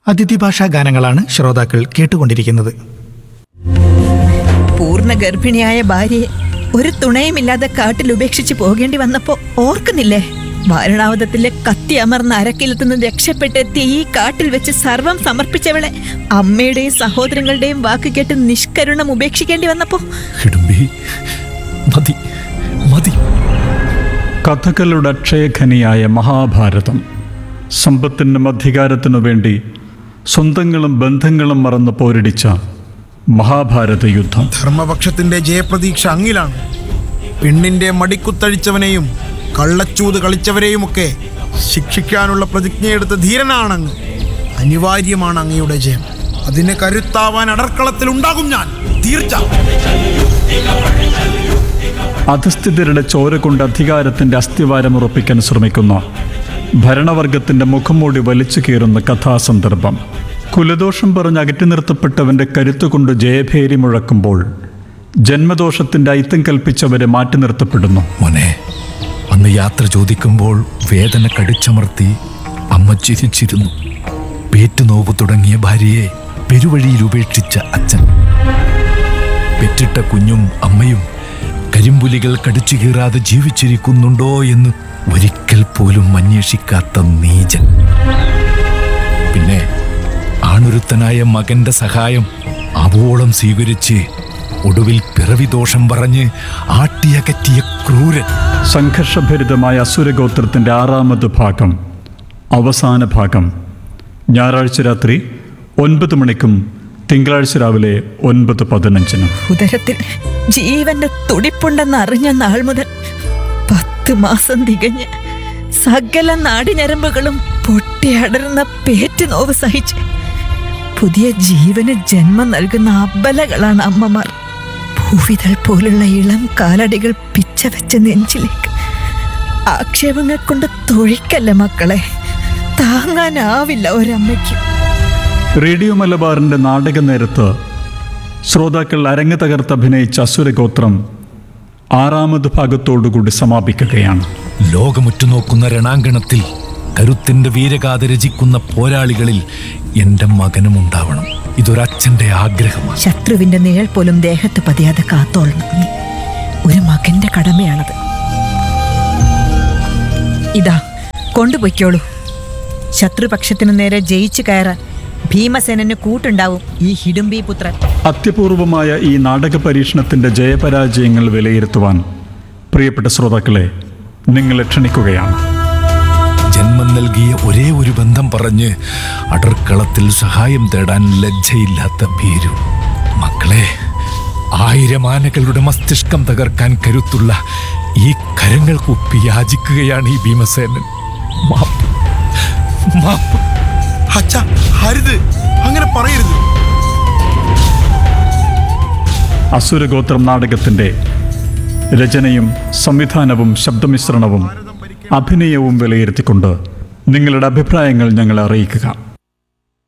അതിഥി ഭാഷാ ഗാനങ്ങളാണ് ശ്രോതാക്കൾ കേട്ടുകൊണ്ടിരിക്കുന്നത് പൂർണ്ണ ഗർഭിണിയായ ഭാര്യയെ ഒരു തുണയുമില്ലാതെ കാട്ടിൽ ഉപേക്ഷിച്ച് പോകേണ്ടി വന്നപ്പോ ഓർക്കുന്നില്ലേ വാരണാവതത്തിലെ കത്തി അമർന്ന അരക്കിലത്തു നിന്ന് രക്ഷപ്പെട്ടെത്തിയ ഈ കാട്ടിൽ വെച്ച് സർവം സമർപ്പിച്ചവളെ അമ്മയുടെയും സഹോദരങ്ങളുടെയും വാക്ക് കേട്ട് നിഷ്കരുണം ഉപേക്ഷിക്കേണ്ടി വന്നപ്പോ ഹിഡുംബി മതി മതി കഥകളുടെ അക്ഷയഖനിയായ മഹാഭാരതം സമ്പത്തിനും അധികാരത്തിനു വേണ്ടി സ്വന്തങ്ങളും ബന്ധങ്ങളും മറന്ന് പോരടിച്ച മഹാഭാരത യുദ്ധം ധർമ്മപക്ഷത്തിന്റെ ജയപ്രതീക്ഷ അങ്ങിലാണ് പെണ്ണിന്റെ മടിക്കുത്തഴിച്ചവനെയും കള്ളച്ചൂത് കളിച്ചവരെയുമൊക്കെ ശിക്ഷിക്കാനുള്ള പ്രതിജ്ഞയെടുത്ത ധീരനാണങ്ങ് അനിവാര്യമാണ് അങ്ങയുടെ ജയം അതിന് കരുത്താവാൻ അടർക്കളത്തിൽ ഉണ്ടാകും ഞാൻ തീർച്ച അധസ്ഥിതരുടെ ചോര കൊണ്ട് അധികാരത്തിന്റെ അസ്ഥിവാരം ഉറപ്പിക്കാൻ ശ്രമിക്കുന്ന ഭരണവർഗത്തിന്റെ മുഖംമൂടി വലിച്ചു കീറുന്ന കഥാസന്ദർഭം കുലദോഷം പറഞ്ഞ് അകറ്റി നിർത്തപ്പെട്ടവന്റെ കരുത്തുകൊണ്ട് ജയഭേരി മുഴക്കുമ്പോൾ ജന്മദോഷത്തിന്റെ ഐത്തം കൽപ്പിച്ചവരെ മാറ്റി നിർത്തപ്പെടുന്നു മോനെ അന്ന് യാത്ര ചോദിക്കുമ്പോൾ വേദന കടിച്ചമർത്തി അമ്മ ചിരിച്ചിരുന്നു പേറ്റുനോവ് തുടങ്ങിയ ഭാര്യയെ പെരുവഴിയിൽ ഉപേക്ഷിച്ച അച്ഛൻ പെറ്റിട്ട കുഞ്ഞും അമ്മയും കരിമ്പുലികൾ കടിച്ചു കീറാതെ ജീവിച്ചിരിക്കുന്നുണ്ടോ എന്ന് ഒരിക്കൽ പോലും അന്വേഷിക്കാത്ത നീചൻ പിന്നെ ആണൊരുത്തനായ മകന്റെ സഹായം അവോളം സ്വീകരിച്ച് ഒടുവിൽ പിറവി ദോഷം പറഞ്ഞ് ആട്ടിയകറ്റിയ ക്രൂരൻ സംഘർഷഭരിതമായ അസുരഗോത്രത്തിന്റെ ആറാമത് ഭാഗം അവസാന ഭാഗം ഞായറാഴ്ച രാത്രി ഒൻപത് മണിക്കും തിങ്കളാഴ്ച രാവിലെ ഒൻപത് പതിനഞ്ചിനും ഉദരത്തിൽ ജീവന്റെ തുടിപ്പുണ്ടെന്ന് അറിഞ്ഞ നാൾ മുതൽ പത്ത് മാസം തികഞ്ഞ് സകല നാടിഞരമ്പുകളും പൊട്ടിയടരുന്ന പേറ്റുനോവ് സഹിച്ച് പുതിയ ജീവന് ജന്മം നൽകുന്ന അബലകളാണ് അമ്മമാർ ഭൂവിതൾ പോലുള്ള ഇളം കാലടികൾ പിച്ചവെച്ച നെഞ്ചിലേക്ക് ആക്ഷേപങ്ങൾ കൊണ്ട് തൊഴിക്കല്ല മക്കളെ താങ്ങാനാവില്ല ഒരമ്മയ്ക്ക് റേഡിയോ മലബാറിന്റെ നാടക നേരത്ത് ശ്രോതാക്കൾ അരങ്ങ് തകർത്ത് അഭിനയിച്ച അസുരഗോത്രം ആറാമത് ഭാഗത്തോടുകൂടി സമാപിക്കുകയാണ് ലോകമുറ്റുനോക്കുന്ന രണാങ്കണത്തിൽ കരുത്തിന്റെ വീരഗാഥ രചിക്കുന്ന പോരാളികളിൽ എന്റെ മകനും ഉണ്ടാവണം ഇതൊരച്ഛന്റെ ആഗ്രഹമാണ് ശത്രുവിന്റെ നിഴൽ പോലും ദേഹത്ത് പതിയാതെ കാത്തോളണം നീ ഒരു മകന്റെ കടമയാണത് ഇതാ കൊണ്ടുപോയിക്കോളൂ ശത്രുപക്ഷത്തിനു നേരെ ജയിച്ചു കയറാൻ ഭീമസേനന് കൂട്ടുണ്ടാവും ഈ ഹിഡുംബി പുത്രൻ അത്യപൂർവമായ ഈ നാടക പരീക്ഷണത്തിന്റെ ജയപരാജയങ്ങൾ വിലയിരുത്തുവാൻ പ്രിയപ്പെട്ട ശ്രോതാക്കളെ നിങ്ങളെ ക്ഷണിക്കുകയാണ് ജന്മം നൽകിയ ഒരേ ഒരു ബന്ധം പറഞ്ഞ് അടർക്കളത്തിൽ സഹായം തേടാൻ ലജ്ജയില്ലാത്ത ഭീരു മക്കളെ ആയിരം ആനകളുടെ മസ്തിഷ്കം തകർക്കാൻ കരുത്തുള്ള ഈ കരങ്ങൾ കുപ്പി യാചിക്കുകയാണ് ഈ ഭീമസേനൻ മാപ്പ് മാപ്പ് അച്ഛ ഹരിത് അങ്ങനെ പറയരുത് അസുരഗോത്രം നാടകത്തിന്റെ രചനയും സംവിധാനവും ശബ്ദമിശ്രണവും അഭിനയവും വിലയിരുത്തിക്കൊണ്ട് നിങ്ങളുടെ അഭിപ്രായങ്ങൾ ഞങ്ങളെ അറിയിക്കുക